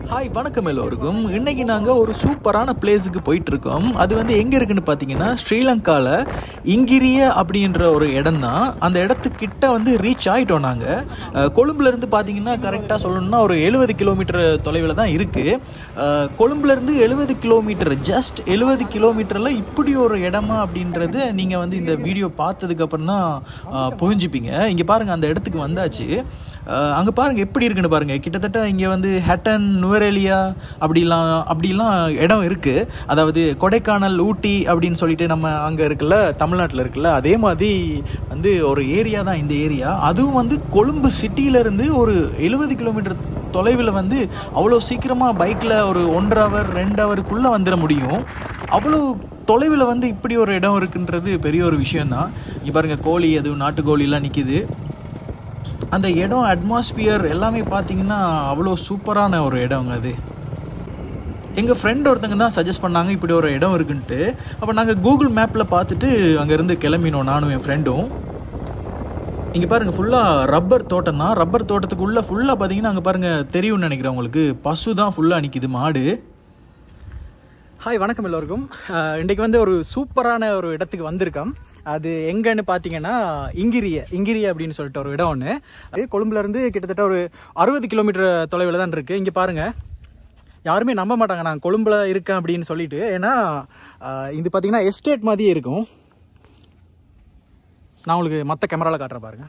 hi வணக்கம் எல்லோருக்கும் இன்னைக்கு நாங்கள் ஒரு சூப்பரான பிளேஸுக்கு போயிட்டு இருக்கோம் அது வந்து எங்கே இருக்குன்னு பார்த்தீங்கன்னா ஸ்ரீலங்காவில் இங்கிரிய அப்படின்ற ஒரு இடம் தான் அந்த இடத்துக்கிட்ட வந்து ரீச் ஆகிட்டோம் நாங்கள் கொழும்புலேருந்து பார்த்தீங்கன்னா கரெக்டாக சொல்லணும்னா ஒரு எழுபது கிலோமீட்டர் தொலைவில் தான் இருக்குது கொழும்புலேருந்து எழுபது கிலோமீட்டர் ஜஸ்ட் எழுபது கிலோமீட்டரில் இப்படி ஒரு இடமா அப்படின்றது நீங்கள் வந்து இந்த வீடியோ பார்த்ததுக்கப்புறம் தான் அஹ், புரிஞ்சுப்பீங்க இங்கே பாருங்கள் அந்த இடத்துக்கு வந்தாச்சு அங்கே பாருங்க எப்படி இருக்குன்னு பாருங்க கிட்டத்தட்ட இங்கே வந்து ஹட்டன் நுவரேலியா அப்படிலாம் அப்படிலாம் இடம் இருக்கு அதாவது கொடைக்கானல் ஊட்டி அப்படின்னு சொல்லிட்டு நம்ம அங்கே இருக்குல்ல தமிழ்நாட்டில் இருக்குல்ல அதே மாதிரி வந்து ஒரு ஏரியா தான் இந்த ஏரியா அதுவும் வந்து கொழும்பு சிட்டியிலேருந்து ஒரு எழுபது கிலோமீட்டர் தொலைவில் வந்து அவ்வளோ சீக்கிரமாக பைக்கில் ஒரு ஒன்றரை ஹவர் ரெண்டு ஹவருக்குள்ளே வந்துட முடியும் அவ்வளோ தொலைவில் வந்து இப்படி ஒரு இடம் இருக்குன்றது பெரிய ஒரு விஷயம்தான் இங்கே பாருங்கள் கோழி அதுவும் நாட்டுக்கோழிலாம் நிற்கிது அந்த இடம் அட்மாஸ்பியர் எல்லாமே பார்த்தீங்கன்னா அவ்வளோ சூப்பரான ஒரு இடங்க அது எங்கள் ஃப்ரெண்ட் ஒருத்தங்க தான் சஜஸ்ட் பண்ணாங்க இப்படி ஒரு இடம் இருக்குன்ட்டு அப்போ நாங்கள் கூகுள் மேப்பில் பார்த்துட்டு அங்கேருந்து கிளம்பினோம் நானும் என் ஃப்ரெண்டும் இங்கே பாருங்கள் ஃபுல்லாக ரப்பர் தோட்டம் தான் ரப்பர் தோட்டத்துக்கு உள்ளே ஃபுல்லாக பார்த்தீங்கன்னா அங்கே பாருங்கள் தெரியும்னு நினைக்கிறேன் உங்களுக்கு பசு தான் ஃபுல்லாக நிற்கிது மாடு ஹாய் வணக்கம் எல்லோருக்கும் அஹ், இன்றைக்கு வந்து ஒரு சூப்பரான ஒரு இடத்துக்கு வந்திருக்கோம் அது எங்கன்னு பார்த்தீங்கன்னா இங்கிரிய இங்கிரிய அப்படின்னு சொல்லிட்டு ஒரு இடம் ஒன்று அது கொழும்புலேருந்து கிட்டத்தட்ட ஒரு அறுபது கிலோமீட்டர் தொலைவில் தான் இருக்குது இங்கே பாருங்கள் யாருமே நம்ப மாட்டாங்க நான் கொழும்புல இருக்கேன் அப்படின்னு சொல்லிட்டு ஏன்னா அஹ், இது பார்த்தீங்கன்னா எஸ்டேட் மாதிரியே இருக்கும் நான் உங்களுக்கு மற்ற கேமராவில் காட்டுறேன் பாருங்க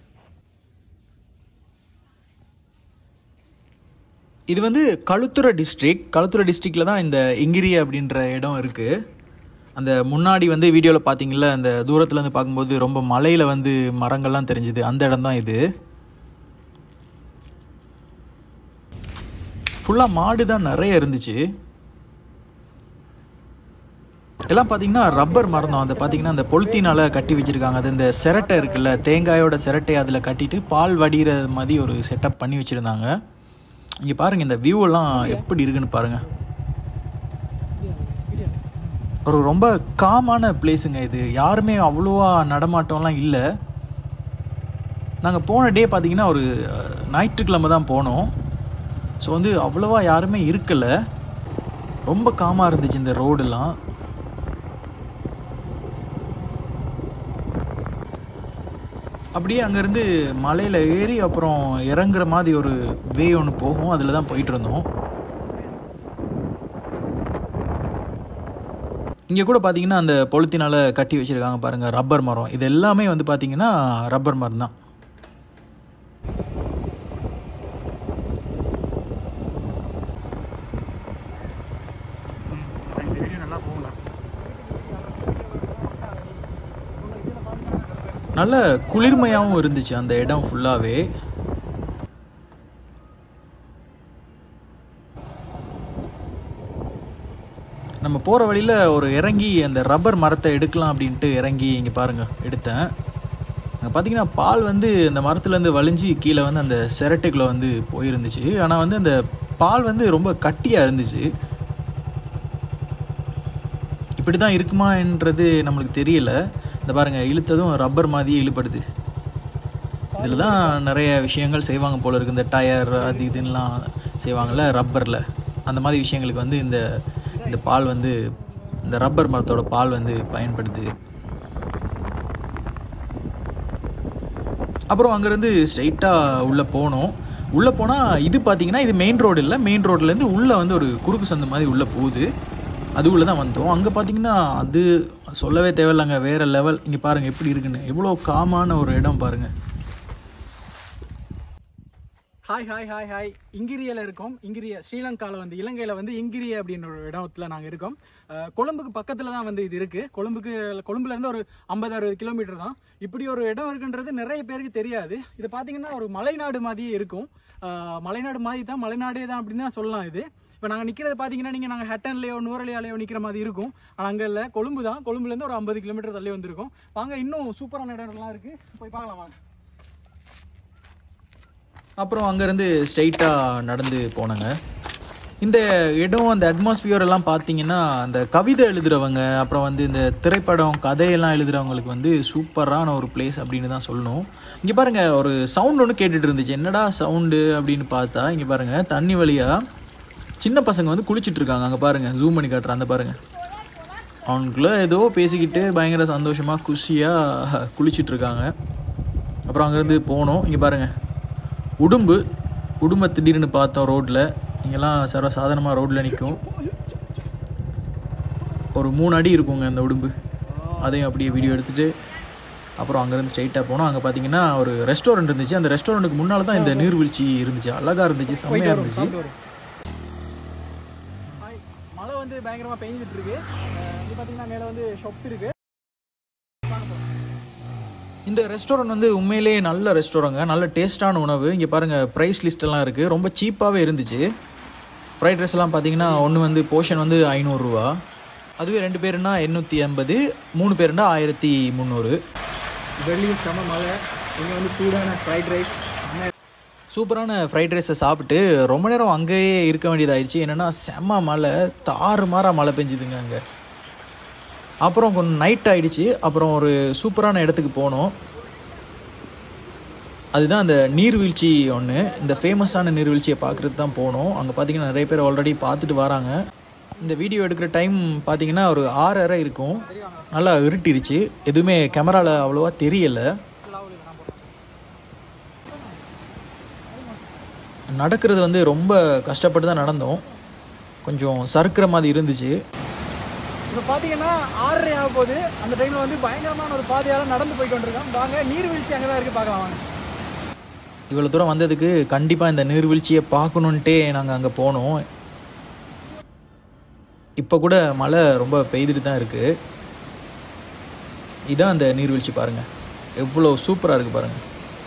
இது வந்து களுத்துறை டிஸ்ட்ரிக்ட் களுத்துறை டிஸ்ட்ரிக்டில் தான் இந்த இங்கிரி அப்படின்ற இடம் இருக்குது அந்த முன்னாடி வந்து வீடியோவில் பார்த்தீங்கல்ல அந்த தூரத்துல இருந்து பார்க்கும்போது ரொம்ப மலையில் வந்து மரங்கள்லாம் தெரிஞ்சுது அந்த இடம் தான் இது ஃபுல்லாக மாடு தான் நிறைய இருந்துச்சு எல்லாம் பார்த்தீங்கன்னா ரப்பர் மரம் தான் அந்த பார்த்தீங்கன்னா அந்த பொலித்தீனால கட்டி வச்சிருக்காங்க அது இந்த சிரட்டை இருக்குல்ல தேங்காயோட சிரட்டை அதில் கட்டிட்டு பால் வடிகிற மாதிரி ஒரு செட்டப் பண்ணி வச்சுருந்தாங்க இங்கே பாருங்கள் இந்த வியூ எல்லாம் எப்படி இருக்குன்னு பாருங்கள் ஒரு ரொம்ப காமான பிளேஸுங்க இது யாருமே அவ்வளோவா நடமாட்டம்லாம் இல்லை நாங்கள் போன டே பார்த்தீங்கன்னா ஒரு அஹ், ஞாயிற்றுக்கிழமை தான் போனோம் ஸோ வந்து அவ்வளோவா யாருமே இருக்கல ரொம்ப காமாக இருந்துச்சு இந்த ரோடெல்லாம் அப்படியே அங்கேருந்து மலையில் ஏறி அப்புறம் இறங்குற மாதிரி ஒரு வே ஒன்று போகும் அதில் தான் போயிட்டு இருந்தோம் இங்கே கூட பார்த்தீங்கன்னா அந்த பொலித்தினால கட்டி வச்சிருக்காங்க பாருங்க ரப்பர் மரம் இது எல்லாமே வந்து பார்த்தீங்கன்னா ரப்பர் மரம் தான் நல்ல குளிர்மையாகவும் இருந்துச்சு அந்த இடம் ஃபுல்லாகவே நம்ம போகிற வழியில் ஒரு இறங்கி அந்த ரப்பர் மரத்தை எடுக்கலாம் அப்படின்ட்டு இறங்கி இங்கே பாருங்கள் எடுத்தேன் அங்கே பார்த்தீங்கன்னா பால் வந்து அந்த மரத்துலேருந்து வலிஞ்சு கீழே வந்து அந்த சிரட்டைக்குள்ளே வந்து போயிருந்துச்சு ஆனால் வந்து அந்த பால் வந்து ரொம்ப கட்டியாக இருந்துச்சு இப்படி தான் இருக்குமான்றது நம்மளுக்கு தெரியல இந்த பாருங்கள் இழுத்ததும் ரப்பர் மாதிரியே இழுப்படுது இதில் தான் நிறைய விஷயங்கள் செய்வாங்க போல இருக்கு இந்த டயர் அது இதுன்னெலாம் செய்வாங்கள்ல ரப்பரில் அந்த மாதிரி விஷயங்களுக்கு வந்து இந்த இந்த பால் வந்து இந்த ரப்பர் மரத்தோட பால் வந்து பயன்படுது அப்புறம் அங்கேருந்து ஸ்ட்ரைட்டாக உள்ளே போனோம் உள்ளே போனால் இது பார்த்தீங்கன்னா இது மெயின் ரோடு இல்லை மெயின் ரோட்லேருந்து உள்ளே வந்து ஒரு குறுக்கு சந்து மாதிரி உள்ளே போகுது அது உள்ளே தான் வந்தோம் அங்கே பார்த்தீங்கன்னா அது சொல்லவே தேவையில்லைங்க வேறு லெவல் இங்கே பாருங்கள் எப்படி இருக்குன்னு எவ்வளோ காமான ஒரு இடம் பாருங்கள் ஹாய் ஹாய் ஹாய் ஹாய் இங்கிரியில் இருக்கோம் இங்கிரிய ஸ்ரீலங்காவில் வந்து இலங்கையில் வந்து இங்கிரிய அப்படின்ற ஒரு இடத்துல நாங்கள் இருக்கோம் அஹ், கொழும்புக்கு பக்கத்தில் தான் வந்து இது இருக்குது கொழும்புக்கு கொழும்புலேருந்து ஒரு ஐம்பது அறுபது கிலோமீட்டர் தான் இப்படி ஒரு இடம் இருக்குன்றது நிறைய பேருக்கு தெரியாது இது பார்த்தீங்கன்னா ஒரு மலைநாடு மாதிரியே இருக்கும் அஹ், மலைநாடு மாதிரி தான் மலைநாடே தான் அப்படின்னு தான் சொல்லலாம் இது இப்போ நாங்கள் நிற்கிறது பார்த்தீங்கன்னா நீங்கள் நாங்கள் ஹட்டன்லேயோ நூரலியாலேயோ நிற்கிற மாதிரி இருக்கும் ஆனால் அங்கே இல்லை கொழும்பு தான் கொழும்புலேருந்து ஒரு ஐம்பது கிலோமீட்டர் தள்ளி வந்திருக்கோம் வாங்க இன்னும் சூப்பரான இடம்லாம் இருக்குது போய் பார்க்கலாம் வாங்க அப்புறம் அங்கேருந்து ஸ்ட்ரைட்டாக நடந்து போனேங்க இந்த இடம் அந்த அட்மாஸ்பியர் எல்லாம் பார்த்தீங்கன்னா அந்த கவிதை எழுதுறவங்க அப்புறம் வந்து இந்த திரைப்படம் கதையெல்லாம் எழுதுறவங்களுக்கு வந்து சூப்பரான ஒரு பிளேஸ் அப்படின்னு தான் சொல்லணும் இங்கே பாருங்க ஒரு சவுண்ட் ஒன்று கேட்டுட்டு இருந்துச்சு என்னடா சவுண்டு அப்படின்னு பார்த்தா இங்கே பாருங்க தண்ணி வழியாக சின்ன பசங்க வந்து குளிச்சிட்டு இருக்காங்க அங்கே பாருங்கள் ஜூம் பண்ணி காட்டுறேன் அந்த பாருங்கள் அவனுக்குள்ளே ஏதோ பேசிக்கிட்டு பயங்கர சந்தோஷமாக குஷியாக குளிச்சிட்டு இருக்காங்க அப்புறம் அங்கேருந்து போனோம் இங்கே பாருங்கள் உடும்பு உடும்பை திடீர்னு பார்த்தோம் ரோட்டில் இங்கெல்லாம் சர்வ சாதாரணமாக ரோட்டில் நிற்கும் ஒரு மூணு அடி இருக்குங்க அந்த உடும்பு அதையும் அப்படியே வீடியோ எடுத்துகிட்டு அப்புறம் அங்கேருந்து ஸ்ட்ரைட்டாக போனோம் அங்கே பார்த்தீங்கன்னா ஒரு ரெஸ்டாரண்ட் இருந்துச்சு அந்த ரெஸ்டாரண்ட்டுக்கு முன்னால் தான் இந்த நீர்வீழ்ச்சி இருந்துச்சு அழகாக இருந்துச்சு செம்மையாக இருந்துச்சு மழை வந்து பயங்கரமா பெஞ்சிட்டு இருக்கு அஹ் இங்க பாத்தீங்கன்னா மேல வந்து ஷாப் இருக்கு இந்த ரெஸ்டாரண்ட் வந்து உண்மையிலேயே நல்ல ரெஸ்டாரங்க நல்ல டேஸ்டான உணவு இங்கே பாருங்கள் ப்ரைஸ் லிஸ்ட்டெல்லாம் இருக்குது ரொம்ப சீப்பாகவே இருந்துச்சு ஃப்ரைட் ரைஸ்லாம் பார்த்தீங்கன்னா ஒன்று வந்து போர்ஷன் வந்து ஐநூறுரூவா அதுவே ரெண்டு பேருனா எண்ணூற்றி ஐம்பது மூணு பேருனா ஆயிரத்தி முந்நூறு வெளியும் செம மழை இங்க வந்து சூடான ஃப்ரைட் ரைஸ் சூப்பரான ஃப்ரைட் ரைஸை சாப்பிட்டு ரொம்ப நேரம் அங்கேயே இருக்க வேண்டியதாயிடுச்சு என்னென்னா செம்ம மழை தாறு மாறாக மழை பெஞ்சுதுங்க அங்கே அப்புறம் கொஞ்சம் நைட் ஆயிடுச்சு அப்புறம் ஒரு சூப்பரான இடத்துக்கு போனோம் அதுதான் அந்த நீர்வீழ்ச்சி ஒன்று இந்த ஃபேமஸான நீர்வீழ்ச்சியை பார்க்குறது தான் போனோம் அங்கே பார்த்தீங்கன்னா நிறைய பேர் ஆல்ரெடி பார்த்துட்டு வராங்க இந்த வீடியோ எடுக்கிற டைம் பார்த்தீங்கன்னா ஒரு ஆறரை இருக்கும் நல்லா இருட்டிருச்சு எதுவுமே கேமராவில் அவ்வளோவா தெரியலை நடக்கிறது வந்து ரொம்ப கஷ்டப்பட்டு தான் நடந்தோம் கொஞ்சம் சறுக்கிற மாதிரி இருந்துச்சு இப்போ பார்த்தீங்கன்னா ஆறரை ஆக போகுது அந்த டைம்ல வந்து பயங்கரமான ஒரு பாதையால நடந்து போய் கொண்டிருக்கோம் வாங்க நீர்வீழ்ச்சி அங்கே தான் இருக்கு பார்க்கலாம் வாங்க இவ்வளோ தூரம் வந்ததுக்கு கண்டிப்பாக இந்த நீர்வீழ்ச்சியை பார்க்கணுன்ட்டே நாங்கள் அங்கே போனோம் இப்போ கூட மழை ரொம்ப பெய்துட்டு தான் இருக்குது இதான் அந்த நீர்வீழ்ச்சி பாருங்கள் எவ்வளோ சூப்பராக இருக்குது பாருங்கள்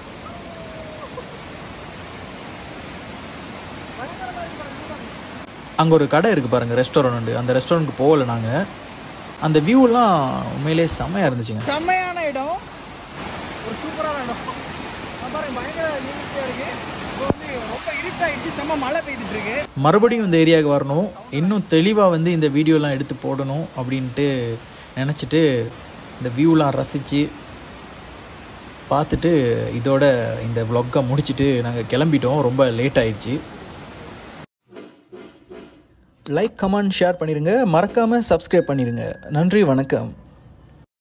அங்கே ஒரு கடை இருக்குது பாருங்கள் ரெஸ்டாரண்ட் அந்த ரெஸ்டாரண்ட்டுக்கு போகல நாங்கள் அந்த வியூலாம் உண்மையிலே செம்மையாக இருந்துச்சுங்க செம்மையான இடம் ஒரு சூப்பரான இடம் நான் பாருங்க பயங்கர நீர்வீழ்ச்சியா இருக்கு இப்போ வந்து ரொம்ப இருட்டாயிடுச்சு செம்ம மழை பெய்துட்டு இருக்கு மறுபடியும் இந்த ஏரியாவுக்கு வரணும் இன்னும் தெளிவாக வந்து இந்த வீடியோலாம் எடுத்து போடணும் அப்படின்ட்டு நினச்சிட்டு இந்த வியூலாம் ரசித்து பார்த்துட்டு இதோட இந்த vlog-அ முடிச்சுட்டு நாங்கள் கிளம்பிட்டோம் ரொம்ப லேட் ஆயிடுச்சு லைக் கமெண்ட் ஷேர் பண்ணிடுங்க மறக்காமல் சப்ஸ்கிரைப் பண்ணிடுங்க நன்றி வணக்கம்